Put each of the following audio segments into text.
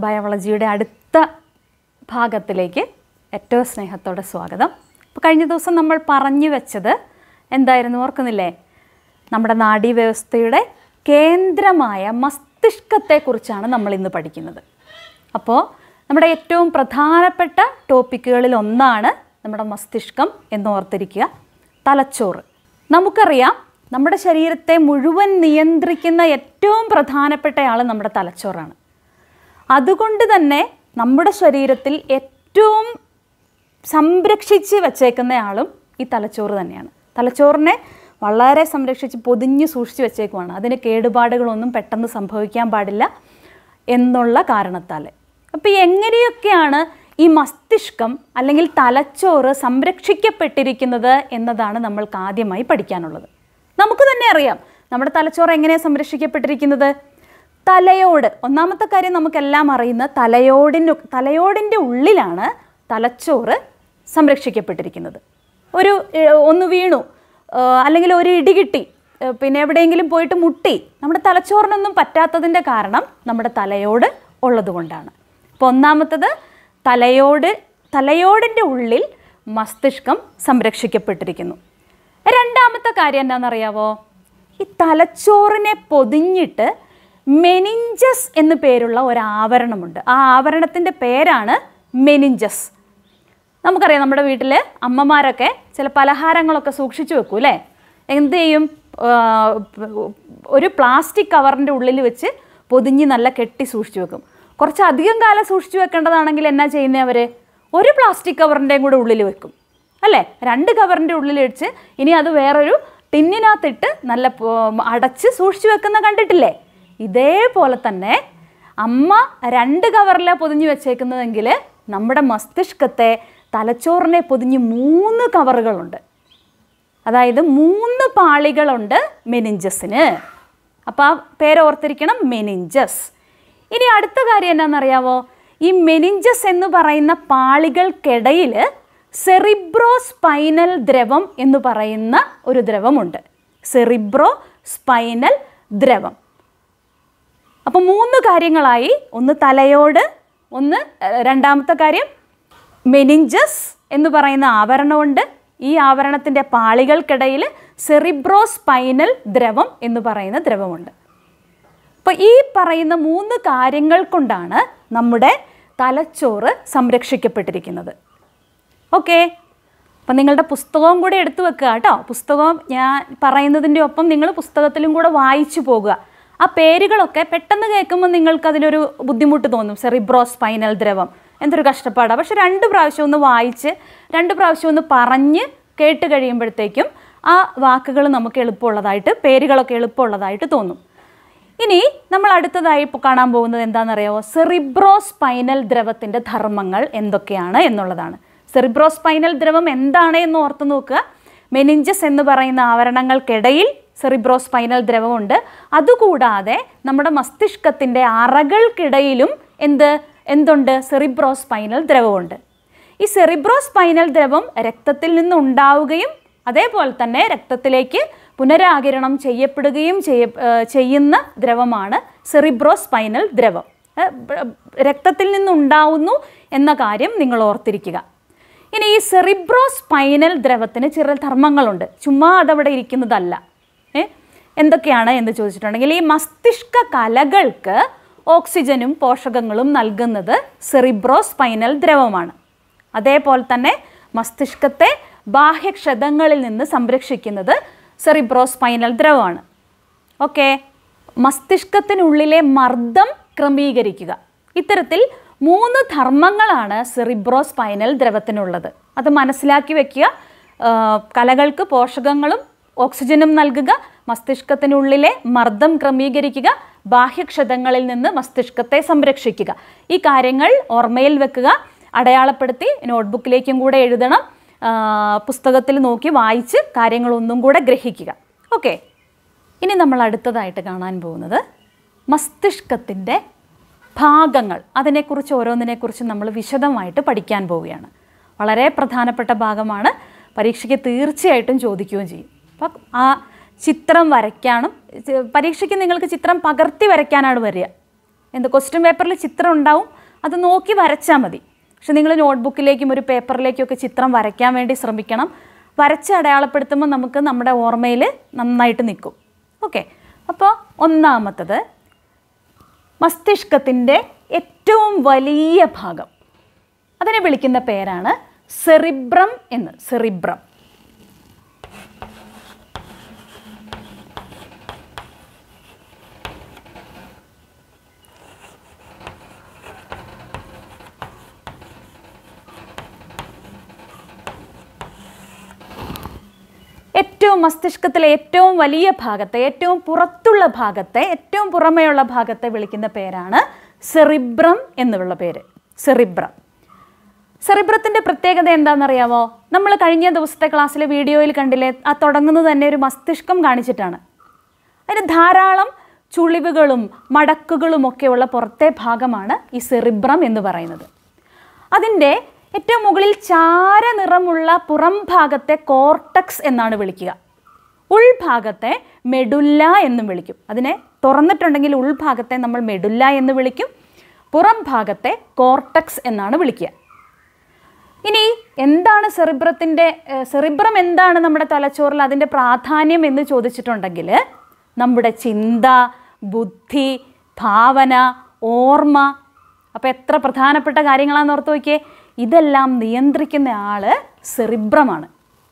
ബയോളജിയുടെ അടുത്ത ഭാഗത്തിലേക്ക് ഏറ്റവും സ്നേഹത്തോടെ സ്വാഗതം അപ്പോൾ കഴിഞ്ഞ ദിവസം നമ്മൾ പറഞ്ഞു വെച്ചത് എന്തായിരുന്നു ഓർക്കുന്നില്ലേ നമ്മുടെ നാഡീവ്യവസ്ഥയുടെ കേന്ദ്രമായ മസ്തിഷ്കത്തെക്കുറിച്ചാണ് നമ്മൾ ഇന്ന് പഠിക്കുന്നത് അപ്പോൾ നമ്മുടെ ഏറ്റവും പ്രധാനപ്പെട്ട ടോപ്പിക്കുകളിൽ ഒന്നാണ് നമ്മുടെ മസ്തിഷ്കം എന്ന് ഓർത്തിരിക്കുക തലച്ചോറ് നമുക്കറിയാം നമ്മുടെ ശരീരത്തെ മുഴുവൻ നിയന്ത്രിക്കുന്ന ഏറ്റവും പ്രധാനപ്പെട്ട ആൾ നമ്മുടെ തലച്ചോറാണ് അതുകൊണ്ട് തന്നെ നമ്മുടെ ശരീരത്തിൽ ഏറ്റവും സംരക്ഷിച്ച് വച്ചേക്കുന്ന ആളും ഈ തലച്ചോറ് തന്നെയാണ് തലച്ചോറിനെ വളരെ സംരക്ഷിച്ച് പൊതിഞ്ഞ് സൂക്ഷിച്ച് വെച്ചേക്കുവാണ് അതിന് കേടുപാടുകളൊന്നും പെട്ടെന്ന് സംഭവിക്കാൻ പാടില്ല എന്നുള്ള കാരണത്താൽ അപ്പോൾ എങ്ങനെയൊക്കെയാണ് ഈ മസ്തിഷ്കം അല്ലെങ്കിൽ തലച്ചോറ് സംരക്ഷിക്കപ്പെട്ടിരിക്കുന്നത് എന്നതാണ് നമ്മൾക്ക് ആദ്യമായി പഠിക്കാനുള്ളത് നമുക്ക് തന്നെ അറിയാം നമ്മുടെ തലച്ചോറ് എങ്ങനെയാണ് സംരക്ഷിക്കപ്പെട്ടിരിക്കുന്നത് തലയോട് ഒന്നാമത്തെ കാര്യം നമുക്കെല്ലാം അറിയുന്ന തലയോടിന് തലയോടിൻ്റെ ഉള്ളിലാണ് തലച്ചോറ് സംരക്ഷിക്കപ്പെട്ടിരിക്കുന്നത് ഒരു ഏഹ്, ഒന്ന് വീണു ഏഹ്, അല്ലെങ്കിൽ ഒരു ഇടി കിട്ടി ഏഹ്, പിന്നെ എവിടെയെങ്കിലും പോയിട്ട് മുട്ടി നമ്മുടെ തലച്ചോറിനൊന്നും പറ്റാത്തതിൻ്റെ കാരണം നമ്മുടെ തലയോട് ഉള്ളതുകൊണ്ടാണ് അപ്പോൾ ഒന്നാമത്തത് തലയോട് തലയോടിൻ്റെ ഉള്ളിൽ മസ്തിഷ്കം സംരക്ഷിക്കപ്പെട്ടിരിക്കുന്നു രണ്ടാമത്തെ കാര്യം എന്താണെന്നറിയാവോ ഈ തലച്ചോറിനെ പൊതിഞ്ഞിട്ട് മെനിഞ്ചസ് എന്ന് പേരുള്ള ഒരു ആവരണമുണ്ട് ആ ആവരണത്തിൻ്റെ പേരാണ് മെനിഞ്ചസ് നമുക്കറിയാം നമ്മുടെ വീട്ടിൽ അമ്മമാരൊക്കെ ചില പലഹാരങ്ങളൊക്കെ സൂക്ഷിച്ചു വെക്കും അല്ലേ എന്ത് ചെയ്യും ആ, ഒരു പ്ലാസ്റ്റിക് കവറിൻ്റെ ഉള്ളിൽ വെച്ച് പൊതിഞ്ഞ് നല്ല കെട്ടി സൂക്ഷിച്ചു വെക്കും കുറച്ച് അധികം കാലം സൂക്ഷിച്ചു വെക്കേണ്ടതാണെങ്കിൽ എന്നാ ചെയ്യുന്നത് അവർ ഒരു പ്ലാസ്റ്റിക് കവറിൻ്റെയും കൂടെ ഉള്ളിൽ വെക്കും അല്ലേ രണ്ട് കവറിൻ്റെ ഉള്ളിൽ വെച്ച് ഇനി അത് വേറൊരു ടിന്നിനകത്തിട്ട് നല്ല പോ- അടച്ച് സൂക്ഷിച്ചു വെക്കുന്ന കണ്ടിട്ടില്ലേ ഇതേപോലെ തന്നെ അമ്മ രണ്ട് കവറിലാണ് പൊതിഞ്ഞ് വെച്ചേക്കുന്നതെങ്കിൽ നമ്മുടെ മസ്തിഷ്കത്തെ തലച്ചോറിനെ പൊതിഞ്ഞ് മൂന്ന് കവറുകളുണ്ട് അതായത് മൂന്ന് പാളികളുണ്ട് മെനിഞ്ചസിന് അപ്പോൾ ആ പേര് ഓർത്തിരിക്കണം മെനിഞ്ചസ് ഇനി അടുത്ത കാര്യം എന്നാണെന്നറിയാവോ ഈ മെനിഞ്ചസ് എന്ന് പറയുന്ന പാളികൾക്കിടയിൽ സെറിബ്രോ സ്പൈനൽ ദ്രവം എന്ന് പറയുന്ന ഒരു ദ്രവമുണ്ട് സെറിബ്രോ സ്പൈനൽ ദ്രവം അപ്പോൾ മൂന്ന് കാര്യങ്ങളായി ഒന്ന് തലയോട് ഒന്ന് ഏഹ്, രണ്ടാമത്തെ കാര്യം മെനിഞ്ചസ് എന്ന് പറയുന്ന ആവരണമുണ്ട് ഈ ആവരണത്തിൻ്റെ പാളികൾക്കിടയിൽ സെറിബ്രോ സ്പൈനൽ ദ്രവം എന്ന് പറയുന്ന ദ്രവമുണ്ട് അപ്പോൾ ഈ പറയുന്ന മൂന്ന് കാര്യങ്ങൾ കൊണ്ടാണ് നമ്മുടെ തലച്ചോറ് സംരക്ഷിക്കപ്പെട്ടിരിക്കുന്നത് ഓക്കെ അപ്പം നിങ്ങളുടെ പുസ്തകവും കൂടെ എടുത്തു വെക്കുക കേട്ടോ പുസ്തകം ഞാൻ പറയുന്നതിൻ്റെ ഒപ്പം നിങ്ങൾ പുസ്തകത്തിലും കൂടെ വായിച്ചു പോകുക ആ പേരുകളൊക്കെ പെട്ടെന്ന് കേൾക്കുമ്പോൾ നിങ്ങൾക്ക് അതിനൊരു ബുദ്ധിമുട്ട് തോന്നും സെറിബ്രോ സ്പൈനൽ ദ്രവം എന്തൊരു കഷ്ടപ്പാടാണ് പക്ഷെ രണ്ട് പ്രാവശ്യം ഒന്ന് വായിച്ച് രണ്ട് പ്രാവശ്യം ഒന്ന് പറഞ്ഞ് കേട്ട് കഴിയുമ്പോഴത്തേക്കും ആ വാക്കുകൾ നമുക്ക് എളുപ്പമുള്ളതായിട്ട് പേരുകളൊക്കെ എളുപ്പമുള്ളതായിട്ട് തോന്നും ഇനി നമ്മൾ അടുത്തതായി ഇപ്പോൾ കാണാൻ പോകുന്നത് എന്താണെന്നറിയാമോ സെറിബ്രോ സ്പൈനൽ ദ്രവത്തിൻ്റെ ധർമ്മങ്ങൾ എന്തൊക്കെയാണ് എന്നുള്ളതാണ് സെറിബ്രോ സ്പൈനൽ ദ്രവം എന്താണ് എന്ന് ഓർത്ത് നോക്കുക മെനിഞ്ചസ് എന്ന് പറയുന്ന ആവരണങ്ങൾക്കിടയിൽ സെറിബ്രോ സ്പൈനൽ ദ്രവമുണ്ട് അതുകൂടാതെ നമ്മുടെ മസ്തിഷ്കത്തിൻ്റെ അറകൾക്കിടയിലും എന്ത് എന്തുണ്ട് സെറിബ്രോ സ്പൈനൽ ദ്രവമുണ്ട് ഈ സെറിബ്രോ സ്പൈനൽ ദ്രവം രക്തത്തിൽ നിന്ന് ഉണ്ടാവുകയും അതേപോലെ തന്നെ രക്തത്തിലേക്ക് പുനരാകിരണം ചെയ്യപ്പെടുകയും ചെയ്യ ഏഹ് ചെയ്യുന്ന ദ്രവമാണ് സെറിബ്രോ സ്പൈനൽ ദ്രവം ഏഹ് ബ- രക്തത്തിൽ നിന്നുണ്ടാവുന്നു എന്ന കാര്യം നിങ്ങൾ ഓർത്തിരിക്കുക ഇനി ഈ സെറിബ്രോ സ്പൈനൽ ദ്രവത്തിന് ചില ധർമ്മങ്ങളുണ്ട് ചുമ്മാ അതവിടെ ഇരിക്കുന്നതല്ല ഏ എന്തൊക്കെയാണ് എന്ന് ചോദിച്ചിട്ടുണ്ടെങ്കിൽ ഈ മസ്തിഷ്ക കലകൾക്ക് ഓക്സിജനും പോഷകങ്ങളും നൽകുന്നത് സെറിബ്രോ സ്പൈനൽ ദ്രവമാണ് അതേപോലെ തന്നെ മസ്തിഷ്കത്തെ ബാഹ്യക്ഷതങ്ങളിൽ നിന്ന് സംരക്ഷിക്കുന്നത് സെറിബ്രോ സ്പൈനൽ ദ്രവമാണ് ഓക്കെ മസ്തിഷ്കത്തിനുള്ളിലെ മർദ്ദം ക്രമീകരിക്കുക ഇത്തരത്തിൽ മൂന്ന് ധർമ്മങ്ങളാണ് സെറിബ്രോ സ്പൈനൽ ദ്രവത്തിനുള്ളത് അത് മനസ്സിലാക്കി വെക്കുക ആ, കലകൾക്ക് പോഷകങ്ങളും ഓക്സിജനും നൽകുക മസ്തിഷ്കത്തിനുള്ളിലെ മർദ്ദം ക്രമീകരിക്കുക ബാഹ്യക്ഷതങ്ങളിൽ നിന്ന് മസ്തിഷ്കത്തെ സംരക്ഷിക്കുക ഈ കാര്യങ്ങൾ ഓർമ്മയിൽ വെക്കുക അടയാളപ്പെടുത്തി നോട്ട്ബുക്കിലേക്കും കൂടെ എഴുതണം ആ, പുസ്തകത്തിൽ നോക്കി വായിച്ച് കാര്യങ്ങൾ ഒന്നും കൂടെ ഗ്രഹിക്കുക ഓക്കെ ഇനി നമ്മൾ അടുത്തതായിട്ട് കാണാൻ പോകുന്നത് മസ്തിഷ്കത്തിൻ്റെ ഭാഗങ്ങൾ അതിനെക്കുറിച്ച് ഓരോന്നിനെക്കുറിച്ച് നമ്മൾ വിശദമായിട്ട് പഠിക്കാൻ പോവുകയാണ് വളരെ പ്രധാനപ്പെട്ട ഭാഗമാണ് പരീക്ഷയ്ക്ക് തീർച്ചയായിട്ടും ചോദിക്കുകയും ചെയ്യും അപ്പം ആ ചിത്രം വരയ്ക്കാനും ചെ- പരീക്ഷയ്ക്ക് നിങ്ങൾക്ക് ചിത്രം പകർത്തി വരയ്ക്കാനാണ് വരിക എന്ത് ക്വസ്റ്റ്യൻ പേപ്പറിൽ ചിത്രം ഉണ്ടാവും അത് നോക്കി വരച്ചാൽ മതി പക്ഷെ നിങ്ങൾ നോട്ട്ബുക്കിലേക്കും ഒരു പേപ്പറിലേക്കും ഒക്കെ ചിത്രം വരയ്ക്കാൻ വേണ്ടി ശ്രമിക്കണം വരച്ച് അടയാളപ്പെടുത്തുമ്പോൾ നമുക്ക് നമ്മുടെ ഓർമ്മയിൽ നന്നായിട്ട് നിൽക്കും ഓക്കെ അപ്പോൾ ഒന്നാമത്തത് മസ്തിഷ്കത്തിൻ്റെ ഏറ്റവും വലിയ ഭാഗം അതിനെ വിളിക്കുന്ന പേരാണ് സെറിബ്രം എന്ന് സെറിബ്രം ഏറ്റവും മസ്തിഷ്കത്തിലെ ഏറ്റവും വലിയ ഭാഗത്തെ ഏറ്റവും പുറത്തുള്ള ഭാഗത്തെ ഏറ്റവും പുറമേയുള്ള ഭാഗത്തെ വിളിക്കുന്ന പേരാണ് സെറിബ്രം എന്നുള്ള പേര് സെറിബ്രം സെറിബ്രത്തിൻ്റെ പ്രത്യേകത എന്താണെന്നറിയാമോ നമ്മൾ കഴിഞ്ഞ ദിവസത്തെ ക്ലാസ്സിലെ വീഡിയോയിൽ കണ്ടില്ലേ ആ തുടങ്ങുന്നത് തന്നെ ഒരു മസ്തിഷ്കം കാണിച്ചിട്ടാണ് അതിന് ധാരാളം ചുളിവുകളും മടക്കുകളും ഒക്കെയുള്ള പുറത്തെ ഭാഗമാണ് ഈ സെറിബ്രം എന്ന് പറയുന്നത് അതിൻ്റെ ഏറ്റവും മുകളിൽ ചാര നിറമുള്ള പുറം ഭാഗത്തെ കോർട്ടക്സ് എന്നാണ് വിളിക്കുക ഉൾഭാഗത്തെ മെഡുല്ല എന്നും വിളിക്കും അതിനെ തുറന്നിട്ടുണ്ടെങ്കിൽ ഉൾഭാഗത്തെ നമ്മൾ മെഡുല്ല എന്ന് വിളിക്കും പുറം ഭാഗത്തെ കോർട്ടക്സ് എന്നാണ് വിളിക്കുക ഇനി എന്താണ് സെറിബ്രത്തിൻ്റെ സെറിബ്രം എന്താണ് നമ്മുടെ തലച്ചോറിൽ അതിൻ്റെ പ്രാധാന്യം എന്ന് ചോദിച്ചിട്ടുണ്ടെങ്കിൽ നമ്മുടെ ചിന്ത ബുദ്ധി ഭാവന ഓർമ്മ അപ്പോൾ എത്ര പ്രധാനപ്പെട്ട കാര്യങ്ങളാണെന്ന് ഓർത്ത് നോക്കിയേ ഇതെല്ലാം നിയന്ത്രിക്കുന്ന ആള് സെറിബ്രമാണ്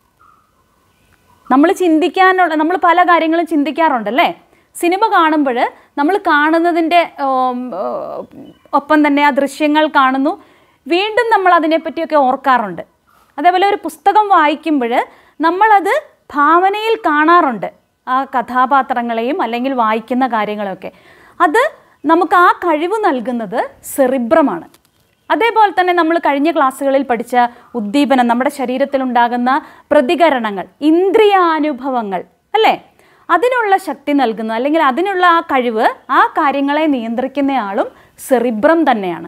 നമ്മൾ ചിന്തിക്കാനുള്ള നമ്മൾ പല കാര്യങ്ങളും ചിന്തിക്കാറുണ്ടല്ലേ സിനിമ കാണുമ്പോൾ നമ്മൾ കാണുന്നതിൻ്റെ ഉം, ഉം, ഒപ്പം തന്നെ ആ ദൃശ്യങ്ങൾ കാണുന്നു വീണ്ടും നമ്മൾ അതിനെപ്പറ്റിയൊക്കെ ഓർക്കാറുണ്ട് അതേപോലെ ഒരു പുസ്തകം വായിക്കുമ്പോൾ നമ്മളത് ഭാവനയിൽ കാണാറുണ്ട് ആ കഥാപാത്രങ്ങളെയും അല്ലെങ്കിൽ വായിക്കുന്ന കാര്യങ്ങളൊക്കെ അത് നമുക്ക് ആ കഴിവ് നൽകുന്നത് സെറിബ്രമാണ് അതേപോലെ തന്നെ നമ്മൾ കഴിഞ്ഞ ക്ലാസ്സുകളിൽ പഠിച്ച ഉദ്ദീപനം നമ്മുടെ ശരീരത്തിലുണ്ടാകുന്ന പ്രതികരണങ്ങൾ ഇന്ദ്രിയാനുഭവങ്ങൾ അല്ലേ അതിനുള്ള ശക്തി നൽകുന്ന അല്ലെങ്കിൽ അതിനുള്ള ആ കഴിവ് ആ കാര്യങ്ങളെ നിയന്ത്രിക്കുന്നയാളും സെറിബ്രം തന്നെയാണ്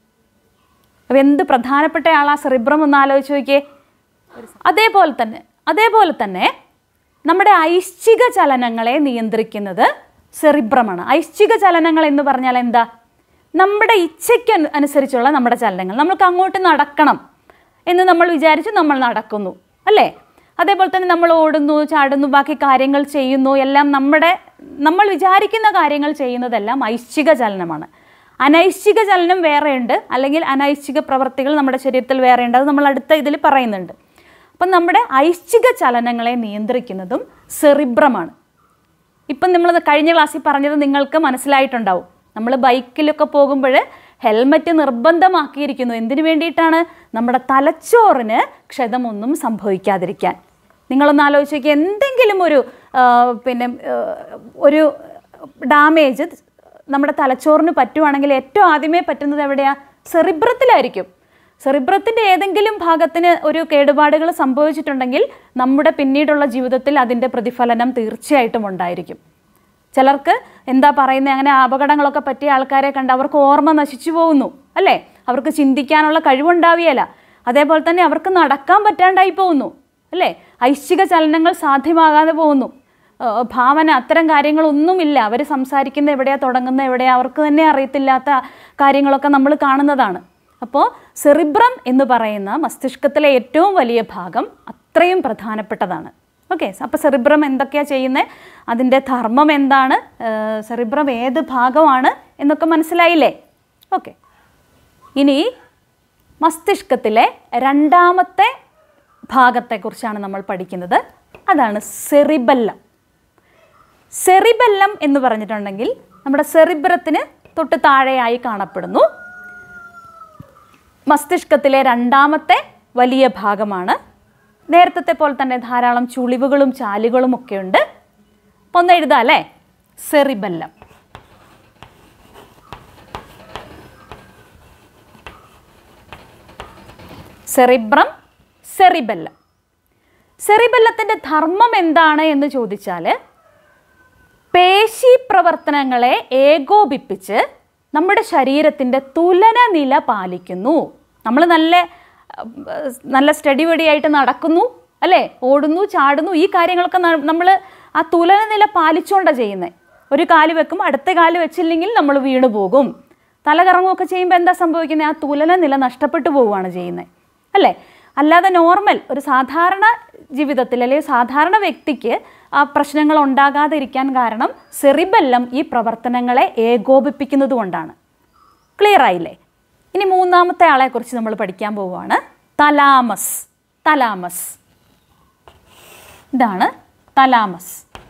അപ്പോൾ എന്ത് പ്രധാനപ്പെട്ട ആളാ സെറിബ്രം ഒന്ന് ആലോചിച്ച് നോക്കിയേ അതേപോലെ തന്നെ അതേപോലെ തന്നെ നമ്മുടെ ഐശ്ചിക ചലനങ്ങളെ നിയന്ത്രിക്കുന്നത് സെറിബ്രമാണ് ഐശ്ചിക ചലനങ്ങൾ എന്ന് പറഞ്ഞാൽ എന്താ നമ്മുടെ ഇച്ഛയ്ക്ക് അനു- അനുസരിച്ചുള്ള നമ്മുടെ ചലനങ്ങൾ നമ്മൾക്ക് അങ്ങോട്ട് നടക്കണം എന്ന് നമ്മൾ വിചാരിച്ച് നമ്മൾ നടക്കുന്നു അല്ലേ അതേപോലെ തന്നെ നമ്മൾ ഓടുന്നു ചാടുന്നു ബാക്കി കാര്യങ്ങൾ ചെയ്യുന്നു എല്ലാം നമ്മുടെ നമ്മൾ വിചാരിക്കുന്ന കാര്യങ്ങൾ ചെയ്യുന്നതെല്ലാം ഐശ്ചിക ചലനമാണ് അനൈശ്ചിക ചലനം വേറെയുണ്ട് അല്ലെങ്കിൽ അനൈശ്ചിക പ്രവർത്തികൾ നമ്മുടെ ശരീരത്തിൽ വേറെയുണ്ട് അത് നമ്മൾ അടുത്ത ഇതിൽ പറയുന്നുണ്ട് അപ്പം നമ്മുടെ ഐശ്ചിക ചലനങ്ങളെ നിയന്ത്രിക്കുന്നതും സെറിബ്രമാണ് ഇപ്പം നമ്മൾ കഴിഞ്ഞ ക്ലാസ്സിൽ പറഞ്ഞത് നിങ്ങൾക്ക് മനസ്സിലായിട്ടുണ്ടാവും നമ്മൾ ബൈക്കിലൊക്കെ പോകുമ്പോൾ ഹെൽമറ്റ് നിർബന്ധമാക്കിയിരിക്കുന്നു എന്തിനു വേണ്ടിയിട്ടാണ് നമ്മുടെ തലച്ചോറിന് ക്ഷതമൊന്നും സംഭവിക്കാതിരിക്കാൻ നിങ്ങളൊന്ന് ആലോചിച്ച് നോക്കിയേ എന്തെങ്കിലും ഒരു ആ, പിന്നെ ആ, ഒരു ഡാമേജ് നമ്മുടെ തലച്ചോറിന് പറ്റുവാണെങ്കിൽ ഏറ്റവും ആദ്യമേ പറ്റുന്നത് എവിടെയാണ് സെറിബ്രത്തിലായിരിക്കും സെറിബ്രത്തിൻ്റെ ഏതെങ്കിലും ഭാഗത്തിന് ഒരു കേടുപാടുകൾ സംഭവിച്ചിട്ടുണ്ടെങ്കിൽ നമ്മുടെ പിന്നീടുള്ള ജീവിതത്തിൽ അതിൻ്റെ പ്രതിഫലനം തീർച്ചയായിട്ടും ഉണ്ടായിരിക്കും ചിലർക്ക് എന്താ പറയുന്നത് അങ്ങനെ അപകടങ്ങളൊക്കെ പറ്റിയ ആൾക്കാരെ കണ്ട് അവർക്ക് ഓർമ്മ നശിച്ചു പോകുന്നു അല്ലേ അവർക്ക് ചിന്തിക്കാനുള്ള കഴിവുണ്ടാവുകയില്ല അതേപോലെ തന്നെ അവർക്ക് നടക്കാൻ പറ്റാണ്ടായി പോകുന്നു അല്ലേ ഐശ്ചിക ചലനങ്ങൾ സാധ്യമാകാതെ പോകുന്നു ആ, ഭാവന അത്തരം കാര്യങ്ങളൊന്നുമില്ല അവർ സംസാരിക്കുന്ന എവിടെയാ തുടങ്ങുന്ന എവിടെയാ അവർക്ക് തന്നെ അറിയത്തില്ലാത്ത കാര്യങ്ങളൊക്കെ നമ്മൾ കാണുന്നതാണ് അപ്പോൾ സെറിബ്രം എന്ന് പറയുന്ന മസ്തിഷ്കത്തിലെ ഏറ്റവും വലിയ ഭാഗം അത്രയും പ്രധാനപ്പെട്ടതാണ് ഓക്കെ അപ്പോൾ സെറിബ്രം എന്തൊക്കെയാണ് ചെയ്യുന്നത് അതിൻ്റെ ധർമ്മം എന്താണ് സെറിബ്രം ഏത് ഭാഗമാണ് എന്നൊക്കെ മനസ്സിലായില്ലേ ഓക്കെ ഇനി മസ്തിഷ്കത്തിലെ രണ്ടാമത്തെ ഭാഗത്തെക്കുറിച്ചാണ് നമ്മൾ പഠിക്കുന്നത് അതാണ് സെറിബല്ലം സെറിബല്ലം എന്ന് പറഞ്ഞിട്ടുണ്ടെങ്കിൽ നമ്മുടെ സെറിബ്രത്തിന് തൊട്ട് താഴെയായി കാണപ്പെടുന്നു മസ്തിഷ്കത്തിലെ രണ്ടാമത്തെ വലിയ ഭാഗമാണ് നേരത്തെ പോലെ തന്നെ ധാരാളം ചുളിവുകളും ചാലുകളും ഒക്കെ ഉണ്ട് അപ്പോൾ ഒന്ന് എഴുതാം അല്ലേ സെറിബല്ലം സെറിബ്രം സെറിബല്ലം സെറിബല്ലത്തിൻ്റെ ധർമ്മം എന്താണ് എന്ന് ചോദിച്ചാൽ പേശി പ്രവർത്തനങ്ങളെ ഏകോപിപ്പിച്ച് നമ്മുടെ ശരീരത്തിൻ്റെ തുലന നില പാലിക്കുന്നു നമ്മൾ നല്ല അഹ്, നല്ല സ്റ്റഡി വെടിയായിട്ട് നടക്കുന്നു അല്ലേ ഓടുന്നു ചാടുന്നു ഈ കാര്യങ്ങളൊക്കെ നമ്മൾ ആ തുലന നില പാലിച്ചുകൊണ്ടാണ് ചെയ്യുന്നത് ഒരു കാല് വെക്കും അടുത്ത കാല് വെച്ചില്ലെങ്കിൽ നമ്മൾ വീണു പോകും തല കറങ്ങുകയൊക്കെ ചെയ്യുമ്പോൾ എന്താ സംഭവിക്കുന്നത് ആ തുലന നില നഷ്ടപ്പെട്ടു പോവുകയാണ് ചെയ്യുന്നത് അല്ലേ അല്ലാതെ നോർമൽ ഒരു സാധാരണ ജീവിതത്തിൽ അല്ലെങ്കിൽ സാധാരണ വ്യക്തിക്ക് ആ പ്രശ്നങ്ങൾ ഉണ്ടാകാതിരിക്കാൻ കാരണം സെറിബെല്ലം ഈ പ്രവർത്തനങ്ങളെ ഏകോപിപ്പിക്കുന്നത് കൊണ്ടാണ് ക്ലിയർ ആയില്ലേ ഇനി മൂന്നാമത്തെ ആളെക്കുറിച്ച് നമ്മൾ പഠിക്കാൻ പോവുകയാണ് തലാമസ് തലാമസ് ഇതാണ് തലാമസ്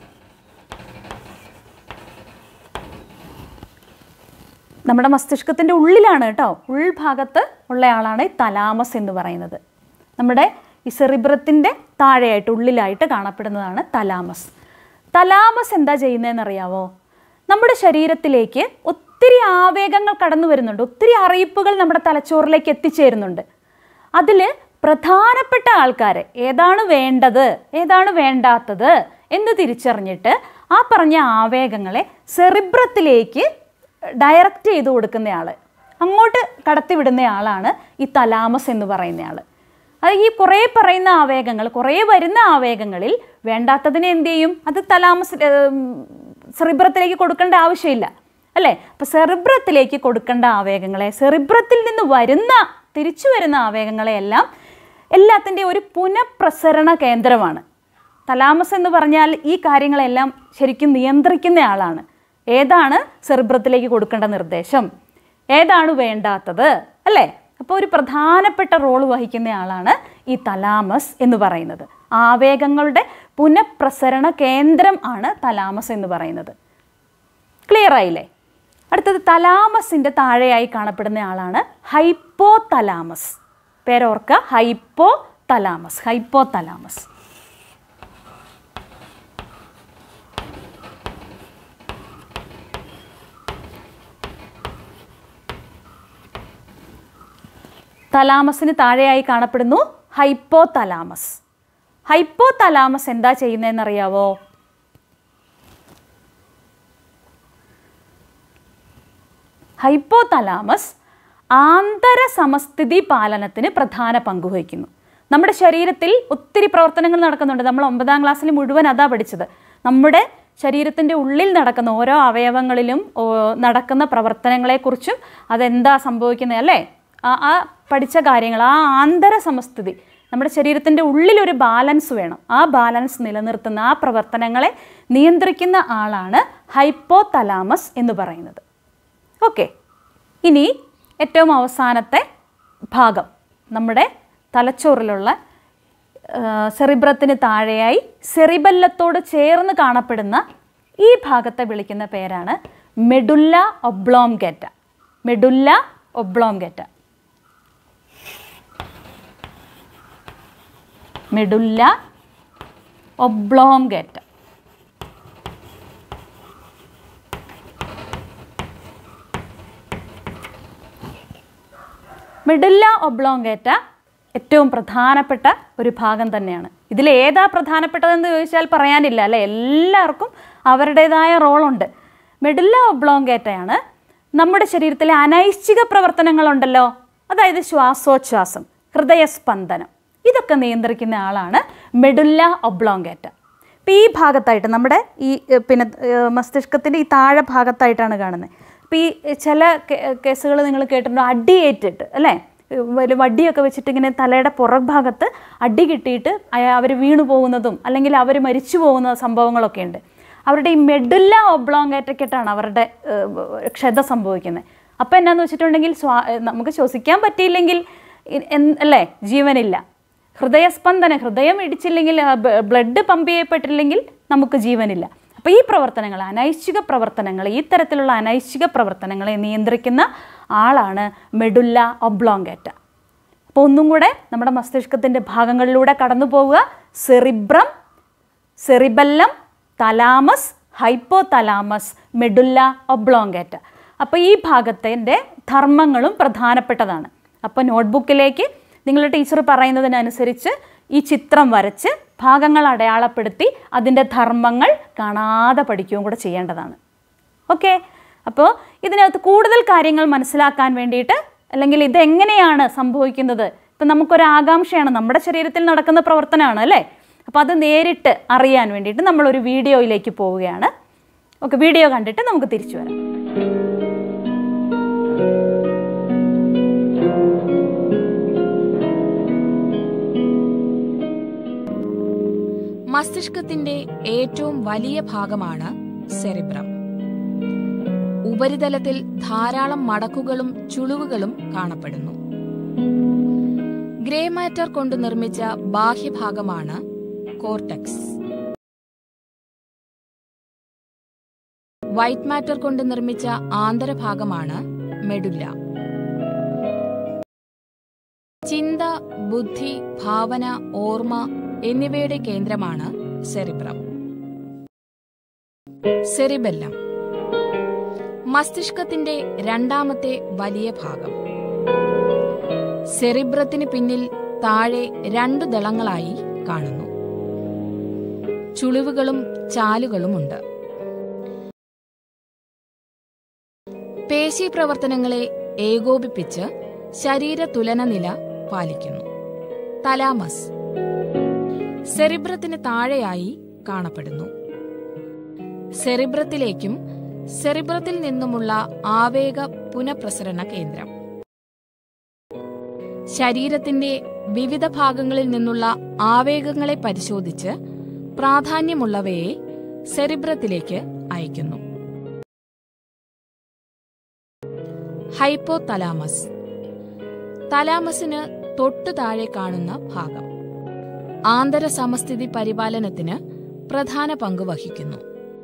നമ്മുടെ മസ്തിഷ്കത്തിൻ്റെ ഉള്ളിലാണ് കേട്ടോ ഉൾഭാഗത്ത് ഉള്ളയാളാണ് ഈ തലാമസ് എന്ന് പറയുന്നത് നമ്മുടെ ഈ സെറിബ്രത്തിൻ്റെ താഴെയായിട്ട് ഉള്ളിലായിട്ട് കാണപ്പെടുന്നതാണ് തലാമസ് തലാമസ് എന്താ ചെയ്യുന്നതെന്നറിയാവോ നമ്മുടെ ശരീരത്തിലേക്ക് ഒത്തിരി ആവേഗങ്ങൾ കടന്നു വരുന്നുണ്ട് ഒത്തിരി അറിയിപ്പുകൾ നമ്മുടെ തലച്ചോറിലേക്ക് എത്തിച്ചേരുന്നുണ്ട് അതിൽ പ്രധാനപ്പെട്ട ആൾക്കാരെ ഏതാണ് വേണ്ടത് ഏതാണ് വേണ്ടാത്തത് എന്ന് തിരിച്ചറിഞ്ഞിട്ട് ആ പറഞ്ഞ ആവേഗങ്ങളെ സെറിബ്രത്തിലേക്ക് ഡയറക്റ്റ് ചെയ്ത് കൊടുക്കുന്നയാൾ അങ്ങോട്ട് കടത്തിവിടുന്ന ആളാണ് ഈ തലാമസ് എന്ന് പറയുന്നയാൾ അത് ഈ കുറേ പറയുന്ന ആവേഗങ്ങൾ കുറേ വരുന്ന ആവേഗങ്ങളിൽ വേണ്ടാത്തതിനെ എന്ത് ചെയ്യും അത് തലാമസ് സെറിബ്രത്തിലേക്ക് കൊടുക്കേണ്ട ആവശ്യമില്ല അല്ലേ അപ്പോൾ സെറിബ്രത്തിലേക്ക് കൊടുക്കേണ്ട ആവേഗങ്ങളെ സെറിബ്രത്തിൽ നിന്ന് വരുന്ന തിരിച്ചു വരുന്ന ആവേഗങ്ങളെയെല്ലാം എല്ലാത്തിൻ്റെയും ഒരു പുനഃപ്രസരണ കേന്ദ്രമാണ് തലാമസ് എന്ന് പറഞ്ഞാൽ ഈ കാര്യങ്ങളെല്ലാം ശരിക്കും നിയന്ത്രിക്കുന്ന ആളാണ് ഏതാണ് സെറിബ്രത്തിലേക്ക് കൊടുക്കേണ്ട നിർദ്ദേശം ഏതാണ് വേണ്ടാത്തത് അല്ലേ അപ്പോൾ ഒരു പ്രധാനപ്പെട്ട റോൾ വഹിക്കുന്ന ആളാണ് ഈ തലാമസ് എന്ന് പറയുന്നത് ആവേഗങ്ങളുടെ പുനഃപ്രസരണ കേന്ദ്രം ആണ് തലാമസ് എന്ന് പറയുന്നത് ക്ലിയർ ആയില്ലേ അടുത്തത് തലാമസിൻ്റെ താഴെയായി കാണപ്പെടുന്ന ആളാണ് ഹൈപ്പോ തലാമസ് പേരോർക്ക ഹൈപ്പോ തലാമസ് ഹൈപ്പോ തലാമസ് തലാമസിന് താഴെയായി കാണപ്പെടുന്നു ഹൈപ്പോ തലാമസ് ഹൈപ്പോ തലാമസ് എന്താ ചെയ്യുന്നതെന്നറിയാവോ ഹൈപ്പോ തലാമസ് ആന്തര സമസ്ഥിതി പാലനത്തിന് പ്രധാന പങ്ക് വഹിക്കുന്നു നമ്മുടെ ശരീരത്തിൽ ഒത്തിരി പ്രവർത്തനങ്ങൾ നടക്കുന്നുണ്ട് നമ്മൾ ഒമ്പതാം ക്ലാസ്സിൽ മുഴുവൻ അതാ പഠിച്ചത് നമ്മുടെ ശരീരത്തിൻ്റെ ഉള്ളിൽ നടക്കുന്ന ഓരോ അവയവങ്ങളിലും ഓ, നടക്കുന്ന പ്രവർത്തനങ്ങളെക്കുറിച്ചും അതെന്താ സംഭവിക്കുന്നത് അല്ലേ ആ ആ പഠിച്ച കാര്യങ്ങൾ ആ ആന്തര സമസ്ഥിതി നമ്മുടെ ശരീരത്തിൻ്റെ ഉള്ളിലൊരു ബാലൻസ് വേണം ആ ബാലൻസ് നിലനിർത്തുന്ന ആ പ്രവർത്തനങ്ങളെ നിയന്ത്രിക്കുന്ന ആളാണ് ഹൈപ്പോ തലാമസ് എന്ന് പറയുന്നത് ഓക്കെ ഇനി ഏറ്റവും അവസാനത്തെ ഭാഗം നമ്മുടെ തലച്ചോറിലുള്ള സെറിബ്രത്തിന് താഴെയായി സെറിബല്ലത്തോട് ചേർന്ന് കാണപ്പെടുന്ന ഈ ഭാഗത്തെ വിളിക്കുന്ന പേരാണ് medulla oblongata medulla oblongata medulla oblongata medulla oblongata ഏറ്റവും പ്രധാനപ്പെട്ട ഒരു ഭാഗം തന്നെയാണ് ഇതിൽ ഏതാ പ്രധാനപ്പെട്ടതെന്ന് ചോദിച്ചാൽ പറയാനില്ല അല്ലേ എല്ലാവർക്കും അവരുടേതായ റോളുണ്ട് മിഡില്ല ഒബ്ലോങ്കേറ്റയാണ് നമ്മുടെ ശരീരത്തിലെ അനൈശ്ചിക പ്രവർത്തനങ്ങളുണ്ടല്ലോ അതായത് ശ്വാസോച്ഛ്വാസം ഹൃദയസ്പന്ദനം ഇതൊക്കെ നിയന്ത്രിക്കുന്ന ആളാണ് മെഡുല്ല ഒബ്ലോങ്കേറ്റ ഇപ്പം ഈ ഭാഗത്തായിട്ട് നമ്മുടെ ഈ ഏഹ്, പിന്നെ മസ്തിഷ്കത്തിൻ്റെ ഈ താഴെ ഭാഗത്തായിട്ടാണ് കാണുന്നത് അപ്പോൾ ഈ ചില കേസുകൾ നിങ്ങൾ കേട്ടിട്ടുണ്ടോ അടിയേറ്റിട്ട് അല്ലേ ഒരു വടിയൊക്കെ വെച്ചിട്ട് ഇങ്ങനെ തലയുടെ പുറഭാഗത്ത് അടി കിട്ടിയിട്ട് അവർ വീണു പോകുന്നതും അല്ലെങ്കിൽ അവർ മരിച്ചു പോകുന്ന സംഭവങ്ങളൊക്കെ ഉണ്ട് അവരുടെ ഈ മെഡുല്ല ഒബ്ലോങ്ങേറ്റയ്ക്കിട്ടാണ് അവരുടെ ഏഹ്, ക്ഷത സംഭവിക്കുന്നത് അപ്പോൾ എന്നാന്ന് വെച്ചിട്ടുണ്ടെങ്കിൽ സ്വാ ഏഹ്, നമുക്ക് ശ്വസിക്കാൻ പറ്റിയില്ലെങ്കിൽ ഇ- എൻ- അല്ലേ ജീവനില്ല ഹൃദയസ്പന്ദനം ഹൃദയം ഇടിച്ചില്ലെങ്കിൽ ബ്ലഡ് പമ്പ് ചെയ്യപ്പെട്ടില്ലെങ്കിൽ നമുക്ക് ജീവനില്ല അപ്പോൾ ഈ പ്രവർത്തനങ്ങൾ അനൈശ്ചിക പ്രവർത്തനങ്ങൾ ഈ തരത്തിലുള്ള അനൈശ്ചിക പ്രവർത്തനങ്ങളെ നിയന്ത്രിക്കുന്ന ആളാണ് മെഡുല്ല ഒബ്ലോങ്കേറ്റ അപ്പോൾ ഒന്നും കൂടെ നമ്മുടെ മസ്തിഷ്കത്തിൻ്റെ ഭാഗങ്ങളിലൂടെ കടന്നു പോവുക cerebrum cerebellum thalamus hypothalamus medulla oblongata അപ്പോൾ ഈ ഭാഗത്തിൻ്റെ ധർമ്മങ്ങളും പ്രധാനപ്പെട്ടതാണ് അപ്പോൾ നോട്ട്ബുക്കിലേക്ക് നിങ്ങളുടെ ടീച്ചർ പറയുന്നതിനനുസരിച്ച് ഈ ചിത്രം വരച്ച് ഭാഗങ്ങൾ അടയാളപ്പെടുത്തി അതിൻ്റെ ധർമ്മങ്ങൾ കാണാതെ പഠിക്കുകയും കൂടെ ചെയ്യേണ്ടതാണ് ഓക്കെ അപ്പോൾ ഇതിനകത്ത് കൂടുതൽ കാര്യങ്ങൾ മനസ്സിലാക്കാൻ വേണ്ടിയിട്ട് അല്ലെങ്കിൽ ഇതെങ്ങനെയാണ് സംഭവിക്കുന്നത് ഇപ്പം നമുക്കൊരു ആകാംക്ഷയാണ് നമ്മുടെ ശരീരത്തിൽ നടക്കുന്ന പ്രവർത്തനമാണ് അല്ലേ അപ്പോൾ അത് നേരിട്ട് അറിയാൻ വേണ്ടിയിട്ട് നമ്മളൊരു വീഡിയോയിലേക്ക് പോവുകയാണ് ഓക്കെ വീഡിയോ കണ്ടിട്ട് നമുക്ക് തിരിച്ചു വരാം മസ്തിഷ്കത്തിന്റെ ഏറ്റവും വലിയ ഭാഗമാണ് സെറിബ്രം ഉപരിതലത്തിൽ ധാരാളം മടക്കുകളും ചുളിവുകളും കാണപ്പെടുന്നു ഗ്രേ മാറ്റർ കൊണ്ട് നിർമ്മിച്ച ബാഹ്യഭാഗമാണ് കോർട്ടക്സ് വൈറ്റ് മാറ്റർ കൊണ്ട് നിർമ്മിച്ച ആന്തരഭാഗമാണ് മെഡുല്ല ചിന്ത ബുദ്ധി ഭാവന ഓർമ്മ എന്നിവയുടെ കേന്ദ്രമാണ് സെറിബ്രം സെറിബെല്ലം മസ്തിഷ്കത്തിന്റെ രണ്ടാമത്തെ വലിയ ഭാഗം സെറിബ്രത്തിന് പിന്നിൽ താഴെ രണ്ടു ദളങ്ങളായി കാണുന്നു ചുളിവുകളും ചാലുകളുമുണ്ട് പേശി പ്രവർത്തനങ്ങളെ ഏകോപിപ്പിച്ച് ശരീര തുലന നില പാലിക്കുന്നു തലാമസ് സെറിബ്രത്തിന് താഴെയായി കാണപ്പെടുന്നു സെറിബ്രത്തിലേക്കും സെറിബ്രത്തിൽ നിന്നുമുള്ള ആവേഗ പുനഃപ്രസരണ കേന്ദ്രം ശരീരത്തിന്റെ വിവിധ ഭാഗങ്ങളിൽ നിന്നുള്ള ആവേഗങ്ങളെ പരിശോധിച്ച് പ്രാധാന്യമുള്ളവയെ സെറിബ്രത്തിലേക്ക് അയക്കുന്നു ഹൈപ്പോ തലാമസ് തലാമസിന് തൊട്ടു താഴെ കാണുന്ന ഭാഗം ആന്തര സമസ്ഥിതി പരിപാലനത്തിന് പ്രധാന പങ്ക് വഹിക്കുന്നു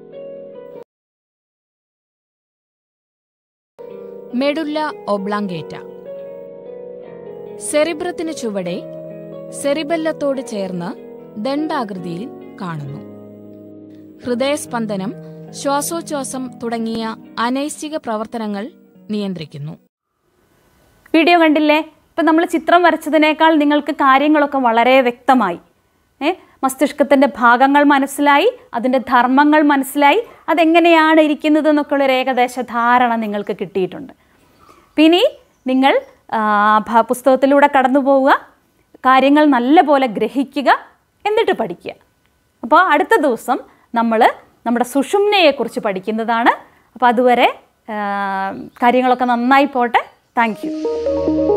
മെഡുല്ല ഒബ്ലാങ്കേറ്റ സെറിബ്രത്തിന് ചുവടെ സെറിബെല്ലത്തോട് ചേർന്ന് ദണ്ഡാകൃതിയിൽ കാണുന്നു ഹൃദയസ്പന്ദനം ശ്വാസോച്ഛ്വാസം തുടങ്ങിയ അനൈശ്ചിക പ്രവർത്തനങ്ങൾ നിയന്ത്രിക്കുന്നു വീഡിയോ കണ്ടില്ലേ ഇപ്പം നമ്മൾ ചിത്രം വരച്ചതിനേക്കാൾ നിങ്ങൾക്ക് കാര്യങ്ങളൊക്കെ വളരെ വ്യക്തമായി ഏ മസ്തിഷ്കത്തിൻ്റെ ഭാഗങ്ങൾ മനസ്സിലായി അതിൻ്റെ ധർമ്മങ്ങൾ മനസ്സിലായി അതെങ്ങനെയാണ് ഇരിക്കുന്നത് എന്നൊക്കെയുള്ളൊരു ഏകദേശ ധാരണ നിങ്ങൾക്ക് കിട്ടിയിട്ടുണ്ട് പിന്നെ നിങ്ങൾ ആ, ഭ- പുസ്തകത്തിലൂടെ കടന്നു പോവുക കാര്യങ്ങൾ നല്ലപോലെ ഗ്രഹിക്കുക എന്നിട്ട് പഠിക്കുക അപ്പോൾ അടുത്ത ദിവസം നമ്മൾ നമ്മുടെ സുഷുമ്നയെക്കുറിച്ച് പഠിക്കുന്നതാണ് അപ്പോൾ അതുവരെ ആ, കാര്യങ്ങളൊക്കെ നന്നായി പോട്ടെ താങ്ക് യു